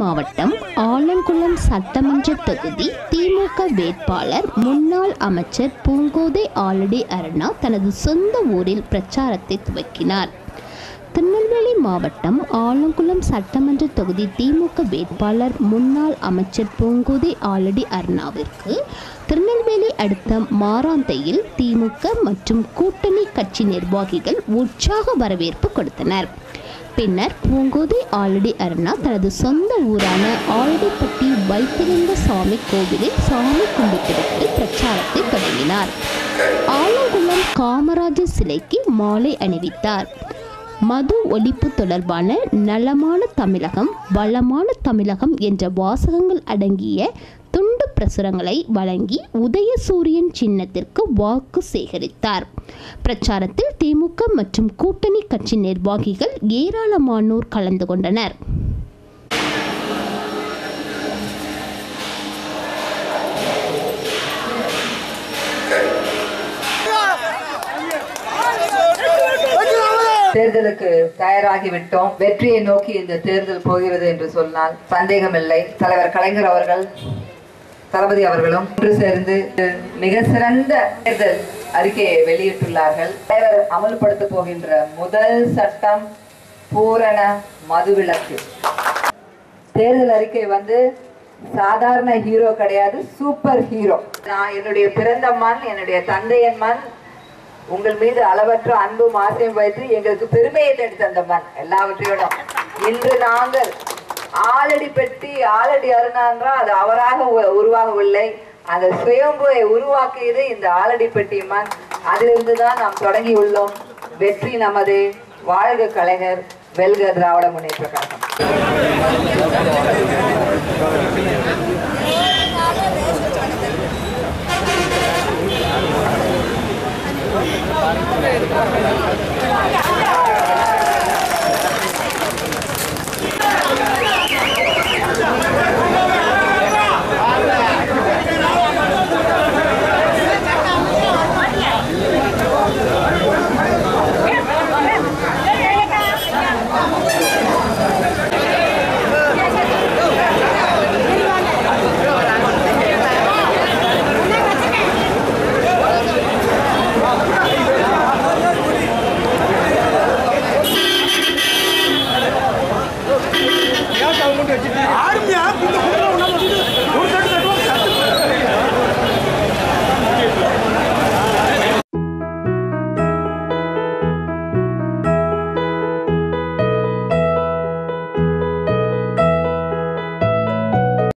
மாவட்டம் ஆலங்குளம் சட்டமன்ற தொகுதி திமுக வேட்பாளர் முன்னாள் அமைச்சர் பூங்கோதை ஆலடி அருணா தனது சொந்த ஊரில் பிரச்சாரத்தை துவக்கினார் திருநெல்வேலி மாவட்டம் ஆலங்குளம் சட்டமன்ற தொகுதி திமுக வேட்பாளர் முன்னாள் அமைச்சர் பூங்கோதை ஆலடி அருணாவிற்கு திருநெல்வேலி அடுத்த மாராந்தையில் திமுக மற்றும் கூட்டணி கட்சி நிர்வாகிகள் உற்சாக வரவேற்பு கொடுத்தனர் பின்னர் பூங்கோதை ஆலடி அருணா தனது சொந்த ஊரான ஆலடிப்பட்டி வைத்திலிங்க சாமி கோவிலில் சாமி கும்பிட்டுவிட்டு பிரச்சாரத்தை தொடங்கினார் ஆலங்குளம் காமராஜர் சிலைக்கு மாலை அணிவித்தார் மது ஒழிப்பு தொடர்பான நலமான தமிழகம் வளமான தமிழகம் என்ற வாசகங்கள் அடங்கிய துண்டு பிரசுரங்களை வழங்கி உதயசூரியன் சின்னத்திற்கு வாக்கு சேகரித்தார் பிரச்சாரத்தில் திமுக மற்றும் கூட்டணி கட்சி நிர்வாகிகள் ஏராளமானோர் கலந்து கொண்டனர் தேர்தலுக்கு தயாராகி விட்டோம் வெற்றியை நோக்கி இந்த தேர்தல் போகிறது என்று சொன்னால் சந்தேகமில்லை தலைவர் கலைஞர் அவர்கள் தளபதி அவர்களும் ஒன்று சேர்ந்து மிக சிறந்த தேர்தல் அறிக்கையை வெளியிட்டுள்ளார்கள் தலைவர் அமல்படுத்த போகின்ற முதல் சட்டம் பூரண மதுவிலக்கு தேர்தல் அறிக்கை வந்து சாதாரண ஹீரோ கிடையாது சூப்பர் ஹீரோ நான் என்னுடைய பிறந்த மண் என்னுடைய தந்தையின் மண் உங்கள் மீது அளவற்ற அன்பும் ஆசையும் வைத்து எங்களுக்கு பெருமையை எடுத்த அந்த மண் எல்லாவற்றையோடும் இன்று நாங்கள் ஆலடி பெட்டி ஆலடி அருணா என்றால் அது அவராக உ- உருவாகவில்லை அந்த சுயம்புவை உருவாக்கியது இந்த ஆலடி பெட்டி மண் அதிலிருந்து தான் நாம் தொடங்கி உள்ளோம் வெற்றி நமது வாழ்க கலைஞர் வெல்க திராவிட முன்னேற்ற கழகம் ஆர்மியா இந்த குடும்பம் ஒண்ணா வந்து